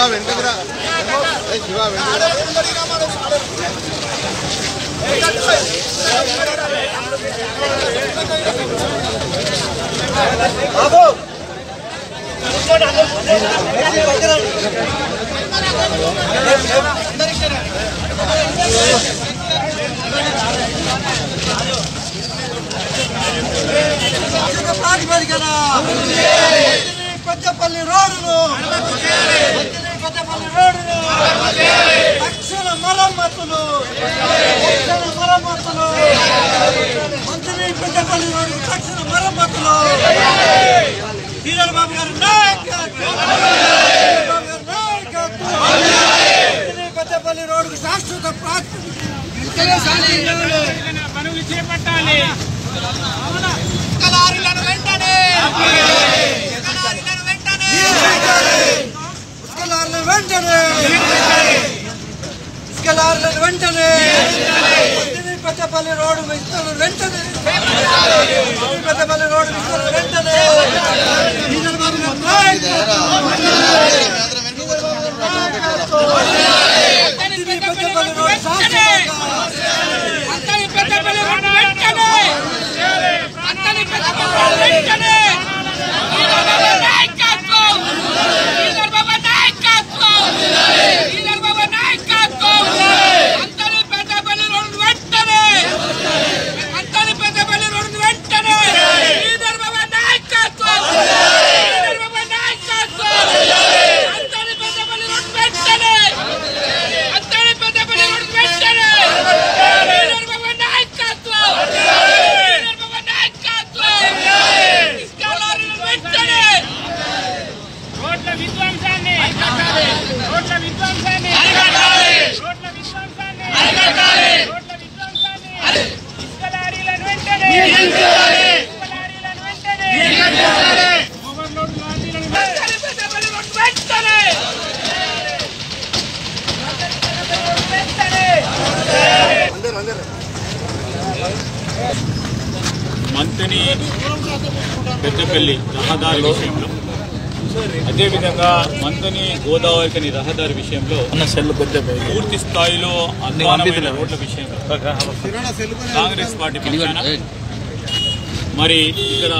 వెంకటరా ఏ శివ వెంకటరా ప్రాతిపదికన కొత్తపల్లి రోడ్డును కొత్తపల్లి రోడ్డును తక్షణ మరమ్మతులు తక్షణ మరమ్మతులు మంత్రి పెద్దపల్లి రోడ్డు తక్షణ మరమ్మతులు శ్రీధర్ బాబు గారి నాయకత్వం శ్రీధర్ బాబు గారి నాయకత్వం మంత్రి పెద్దపల్లి రోడ్డు శాశ్వత ప్రాతిపదిక పనులు చేపట్టాలి ఇసుకలారులను వెంటనే ఇసుకలారులను వెంటనే మంత్రి పెద్దపల్లి రోడ్డు ఇస్తున్న వెంటనే మంత్రి పెద్దపల్లి రోడ్డు ఇస్తున్న వెంటనే శ్రీధర్ బాబు గారి నాయకత్వం. మంత్రి పెద్దపల్లి రోడ్డు శాశ్వతంగా అత్తని పెద్దపల్లి రోడ్డు వెంటనే అత్తని పెద్దపల్లి రోడ్డు వెంటనే శ్రీధర్ బాబా నాయకత్వం శ్రీధర్ బాబా నాయకత్వం శ్రీధర్ బాబా నాయకత్వం అత్తని పెద్దపల్లి రోడ్డు వెంటనే అత్తని పెద్దపల్లి రోడ్డు వెంటనే శ్రీధర్ బాబా నాయకత్వం శ్రీధర్ బాబా నాయకత్వం అత్తని పెద్దపల్లి రోడ్డు వెంటనే అత్తని పెద్దపల్లి రోడ్డు వెంటనే శ్రీధర్ బాబా నాయకత్వం శ్రీధర్ బాబా నాయకత్వం ఇస్కాలాలను వెంటనే రోడ్ల విధ్వంసాన్ని రోడ్ల విధ్వంసాన్ని రోడ్ల విధ్వంసాన్ని రోడ్ల విధ్వంసాన్ని ఇసుక లారీలను వెంటనే ఇసుక లారీలను వెంటనే ఓవర్లోడ్ లారీలను వెంటనే పెద్దపల్లి రోడ్డు వెంటనే వెంటనే మంతిని పెద్దపల్లి రహదారి విషయంలో అదేవిధంగా మంతని గోదావరికని రహదారి విషయంలో పూర్తి స్థాయిలో అధ్వానమైన రోడ్ల విషయంలో కాంగ్రెస్ పార్టీ పక్షాన మరి ఇక్కడ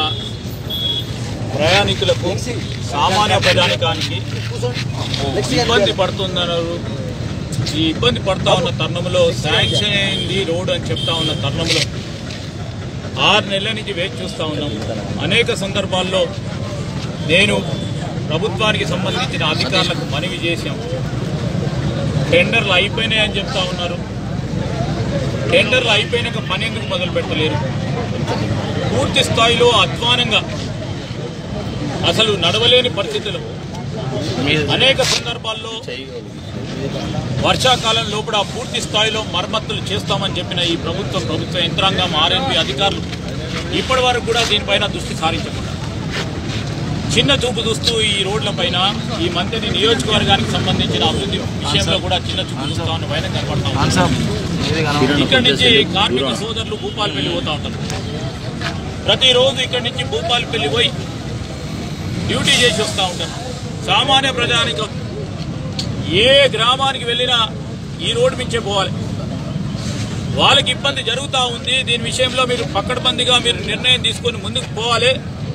ప్రయాణికులకు సామాన్య ప్రజానికానికి ఇబ్బంది పడుతుందన్నారు ఈ ఇబ్బంది పడతా ఉన్న తరుణంలో శాంక్షన్ అయింది రోడ్ అని చెప్తా ఉన్న తరుణంలో ఆరు నెలల నుంచి వేచి చూస్తా ఉన్నాం అనేక సందర్భాల్లో నేను ప్రభుత్వానికి సంబంధించిన అధికారులకు మనవి చేశాం టెండర్లు అయిపోయినాయని చెప్తా ఉన్నారు టెండర్లు అయిపోయినాక పని ఎందుకు మొదలు పెట్టలేరు పూర్తి స్థాయిలో అధ్వానంగా అసలు నడవలేని పరిస్థితులు అనేక సందర్భాల్లో వర్షాకాలం లోపల పూర్తి స్థాయిలో మరమ్మతులు చేస్తామని చెప్పిన ఈ ప్రభుత్వం ప్రభుత్వ యంత్రాంగం ఆర్ఎన్బి అధికారులు ఇప్పటి వరకు కూడా దీనిపైన దృష్టి సారించకుండా చిన్న చూపు చూస్తూ ఈ రోడ్లపైన ఈ మంత్రి నియోజకవర్గానికి సంబంధించిన అభివృద్ధి విషయంలో కూడా చిన్న చూపు చూస్తా ఉన్న పైన కనపడతా ఉంది. ఇక్కడి నుంచి కార్మిక సోదరులు భూపాలపల్లి పోతా ఉంటారు ప్రతిరోజు ఇక్కడి నుంచి భూపాలపల్లి పోయి డ్యూటీ చేసి వస్తూ ఉంటారు సామాన్య ప్రజానికం ఏ గ్రామానికి వెళ్ళినా ఈ రోడ్డు మించే పోవాలి వాళ్ళకి ఇబ్బంది జరుగుతూ ఉంది దీని విషయంలో మీరు పక్కడబందిగా మీరు నిర్ణయం తీసుకొని ముందుకు పోవాలి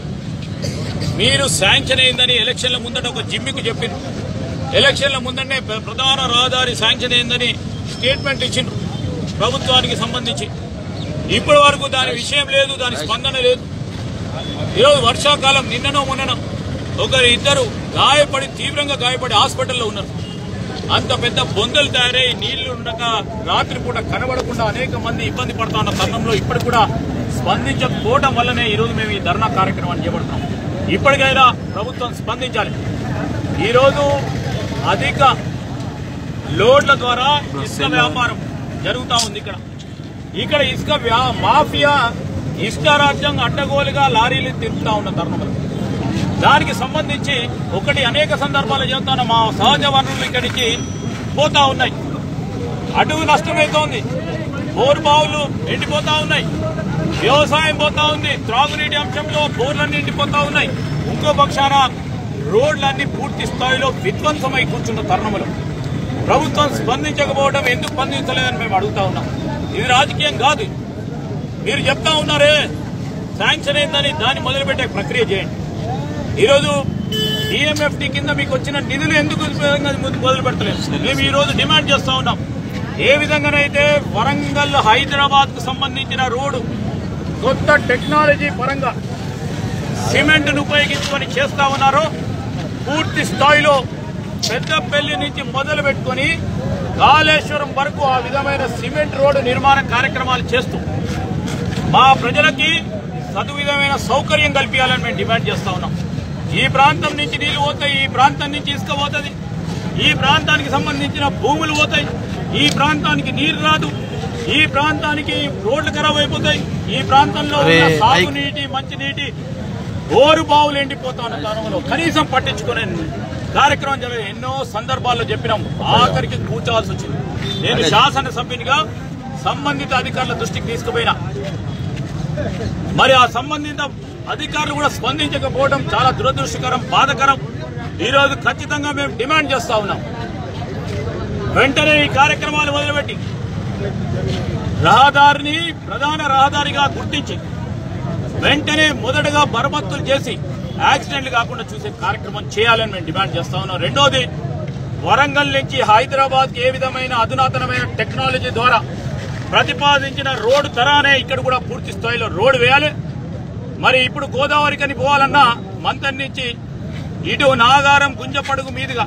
మీరు శాంక్షన్ అయిందని ఎలక్షన్ల ముందట ఒక జిమ్మికి చెప్పిండ్రు ఎలక్షన్ల ముందనే ప్ర- ప్రధాన రహదారి శాంక్షన్ అయిందని స్టేట్మెంట్ ఇచ్చిండ్రు ప్రభుత్వానికి సంబంధించి ఇప్పటి వరకు దాని విషయం లేదు దాని స్పందన లేదు ఈరోజు వర్షాకాలం నిన్ననో మొన్ననో ఒకరు ఇద్దరు గాయపడి తీవ్రంగా గాయపడి హాస్పిటల్లో ఉన్నారు అంత పెద్ద బొందలు తయారై నీళ్లు ఉండక రాత్రిపూట కనబడకుండా అనేక మంది ఇబ్బంది పడతా ఉన్న తరుణంలో ఇప్పటికి కూడా స్పందించకపోవడం వల్లనే ఈరోజు మేము ఈ ధర్నా కార్యక్రమాన్ని చేపడుతున్నాం ఇప్పటికైనా ప్రభుత్వం స్పందించాలి ఈరోజు అధిక లోడ్ల ద్వారా ఇసుక వ్యాపారం జరుగుతూ ఉంది ఇక్కడ ఇక్కడ ఇసుక వ్యా- మాఫియా ఇసుక రాజ్యం అడ్డగోలుగా లారీలు తిరుగుతా ఉన్న తరుణంలో దానికి సంబంధించి ఒకటి అనేక సందర్భాలు చెబుతాను మా సహజ వనరులు ఇక్కడి నుంచి పోతా ఉన్నాయి అటవీ నష్టమైతోంది బోరు బావులు ఎండిపోతా ఉన్నాయి వ్యవసాయం పోతా ఉంది త్రాగునీటి అంశంలో బోర్లన్నీ ఎండిపోతా ఉన్నాయి ఇంకో పక్షాన రోడ్లన్నీ పూర్తి స్థాయిలో విధ్వంసమై కూర్చున్న తరుణంలో ప్రభుత్వం స్పందించకపోవడం ఎందుకు స్పందించలేదని మేము అడుగుతా ఉన్నాం ఇది రాజకీయం కాదు మీరు చెప్తా ఉన్నారే శాంక్షన్ అయిందని దాన్ని మొదలుపెట్టే ప్రక్రియ చేయండి ఈరోజు డిఎంఎఫ్టి కింద మీకు వచ్చిన నిధులు ఎందుకు ముందు మొదలు పెడతలేదు మేము ఈ రోజు డిమాండ్ చేస్తా ఉన్నాం ఏ విధంగానైతే వరంగల్ హైదరాబాద్ కు సంబంధించిన రోడ్డు కొత్త టెక్నాలజీ పరంగా సిమెంట్ ను ఉపయోగించుకొని చేస్తా ఉన్నారో పూర్తి స్థాయిలో పెద్దపల్లి నుంచి మొదలు పెట్టుకొని కాళేశ్వరం వరకు ఆ విధమైన సిమెంట్ రోడ్డు నిర్మాణ కార్యక్రమాలు చేస్తూ మా ప్రజలకి సదు విధమైన సౌకర్యం కల్పించాలని మేము డిమాండ్ చేస్తా ఉన్నాం ఈ ప్రాంతం నుంచి నీళ్లు పోతాయి ఈ ప్రాంతం నుంచి ఇసుక పోతుంది ఈ ప్రాంతానికి సంబంధించిన భూములు పోతాయి ఈ ప్రాంతానికి నీరు రాదు ఈ ప్రాంతానికి రోడ్లు ఖరాబ్ అయిపోతాయి ఈ ప్రాంతంలో ఉన్న సాగునీటి మంచినీటి బోరు బావులు ఎండిపోతా ఉన్న తరుణంలో కనీసం పట్టించుకునే కార్యక్రమం జరిగే ఎన్నో సందర్భాల్లో చెప్పినాం ఆఖరికి కూర్చోవాల్సి వచ్చింది నేను శాసనసభ్యునిగా సంబంధిత అధికారుల దృష్టికి తీసుకుపోయినా మరి ఆ సంబంధిత అధికారులు కూడా స్పందించకపోవడం చాలా దురదృష్టకరం బాధకరం ఈ రోజు ఖచ్చితంగా మేము డిమాండ్ చేస్తా ఉన్నాం వెంటనే ఈ కార్యక్రమాలు మొదలుపెట్టి రహదారిని ప్రధాన రహదారిగా గుర్తించి వెంటనే మొదటగా మరమ్మతులు చేసి యాక్సిడెంట్లు కాకుండా చూసే కార్యక్రమం చేయాలని మేము డిమాండ్ చేస్తా ఉన్నాం రెండోది వరంగల్ నుంచి హైదరాబాద్ ఏ విధమైన అధునాతనమైన టెక్నాలజీ ద్వారా ప్రతిపాదించిన రోడ్డు తరానే ఇక్కడ కూడా పూర్తి స్థాయిలో రోడ్డు వేయాలి మరి ఇప్పుడు గోదావరి కని పోవాలన్నా మంతన్ నుంచి ఇటు నాగారం గుంజపడుగు మీదుగా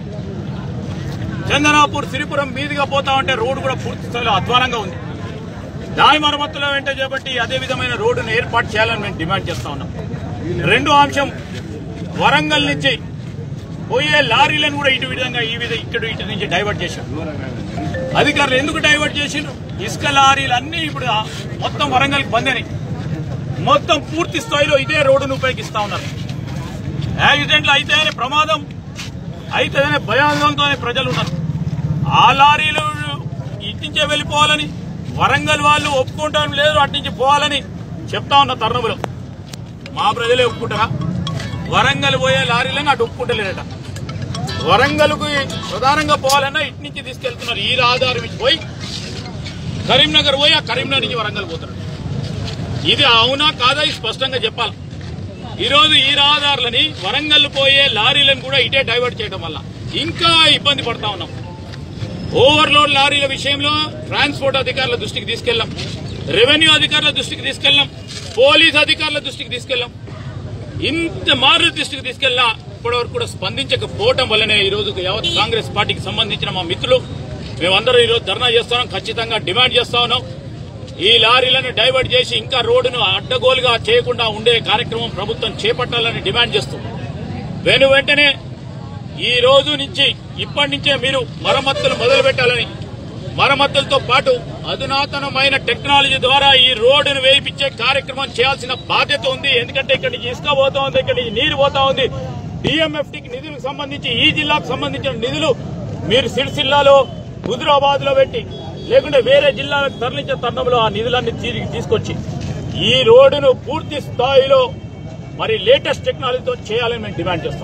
చందనాపూర్ సిరిపురం మీదుగా పోతా ఉంటే రోడ్డు కూడా పూర్తి స్థాయిలో అధ్వానంగా ఉంది దాని మరమ్మతుల వెంట చేపట్టి అదే విధమైన రోడ్డును ఏర్పాటు చేయాలని మేము డిమాండ్ చేస్తా ఉన్నాం రెండో అంశం వరంగల్ నుంచి పోయే లారీలను కూడా ఇటు విధంగా ఈ విధంగా ఇక్కడ ఇటు నుంచి డైవర్ట్ చేశాం అధికారులు ఎందుకు డైవర్ట్ చేసిండ్రు ఇసుక లారీలు అన్ని ఇప్పుడు ఆ మొత్తం వరంగల్కి బందని మొత్తం పూర్తి స్థాయిలో ఇదే రోడ్డును ఉపయోగిస్తా ఉన్నారు యాక్సిడెంట్లు అయితేనే ప్రమాదం అయితేనే భయాందోళనతోనే ప్రజలు ఉన్నారు ఆ లారీలు ఇటు నుంచే వెళ్ళిపోవాలని వరంగల్ వాళ్ళు ఒప్పుకుంటాం లేదు అటు నుంచి పోవాలని చెప్తా ఉన్న తరుణంలో మా ప్రజలే ఒప్పుకుంటారా వరంగల్ పోయే లారీలను అటు ఒప్పుకుంటలేరట వరంగల్కు ప్రధానంగా పోవాలన్నా ఇటు నుంచి తీసుకెళ్తున్నారు ఈ రహదారి నుంచి పోయి కరీంనగర్ పోయి ఆ కరీంనగర్ నుంచి వరంగల్ పోతారు ఇది అవునా కాదా ఇది స్పష్టంగా చెప్పాలి ఈరోజు ఈ రహదారులని వరంగల్ పోయే లారీలను కూడా ఇటే డైవర్ట్ చేయడం వల్ల ఇంకా ఇబ్బంది పడతా ఉన్నాం ఓవర్లోడ్ లారీల విషయంలో ట్రాన్స్పోర్ట్ అధికారుల దృష్టికి తీసుకెళ్ళాం రెవెన్యూ అధికారుల దృష్టికి తీసుకెళ్ళాం పోలీస్ అధికారుల దృష్టికి తీసుకెళ్ళాం ఇంత మారు దృష్టికి తీసుకెళ్ళినా ఇప్పటివరకు కూడా స్పందించకపోవటం వల్లనే ఈ రోజు యావత్ కాంగ్రెస్ పార్టీకి సంబంధించిన మా మిత్రులు మేమందరం ఈ రోజు ధర్నా చేస్తున్నాం ఖచ్చితంగా డిమాండ్ చేస్తా ఉన్నాం ఈ లారీలను డైవర్ట్ చేసి ఇంకా రోడ్డును అడ్డగోలుగా చేయకుండా ఉండే కార్యక్రమం ప్రభుత్వం చేపట్టాలని డిమాండ్ చేస్తూ వెను వెంటనే ఈ రోజు నుంచి ఇప్పటి నుంచే మీరు మరమ్మతులు మొదలు పెట్టాలని మరమ్మతులతో పాటు అధునాతనమైన టెక్నాలజీ ద్వారా ఈ రోడ్డును వేయించే కార్యక్రమం చేయాల్సిన బాధ్యత ఉంది ఎందుకంటే ఇక్కడి నుంచి ఇసుక పోతా ఉంది ఇక్కడి నుంచి నీరు పోతా ఉంది డిఎంఎఫ్టికి నిధులకు సంబంధించి ఈ జిల్లాకు సంబంధించిన నిధులు మీరు సిరిసిల్లాలో హుజురాబాద్ లో పెట్టి లేకుంటే వేరే జిల్లాలకు తరలించే తరుణంలో ఆ నిధులన్నీ తిరిగి తీసుకొచ్చి ఈ రోడ్డును పూర్తి స్థాయిలో మరి లేటెస్ట్ టెక్నాలజీతో చేయాలని మేము డిమాండ్ చేస్తాం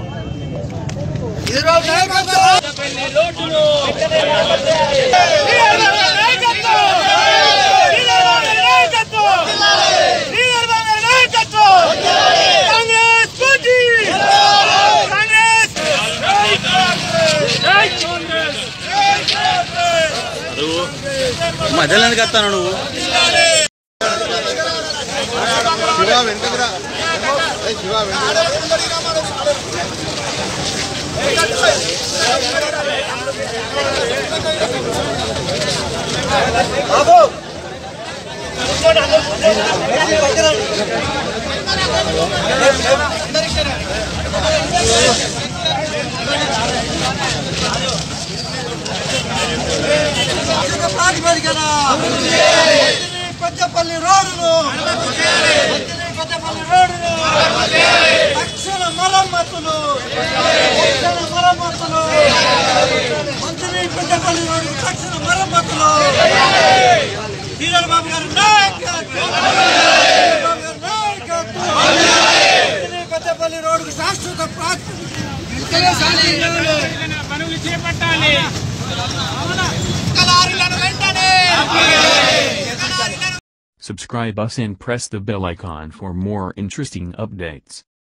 మధ్యలో ఎందుకు వస్తాను నువ్వు శివ వెంకటరా ఏ శివ వెంకటరా ప్రాతిపదికన పెద్దపల్లి రోడ్డును పెద్దపల్లి రోడ్డును తక్షణ మరమ్మతులు తక్షణ మరమ్మతులు మంత్రి పెద్దపల్లి రోడ్డు తక్షణ మరమ్మతులు శ్రీధర్ బాబు గారి నాయకత్వం శ్రీధర్ బాబు గారి నాయకత్వం మంత్రి పెద్దపల్లి రోడ్డుకు శాశ్వత ప్రాతిపదిక వెంటనే శాంతి చేయాలి పనులు చేపట్టాలి Subscribe us and press the bell icon for more interesting updates.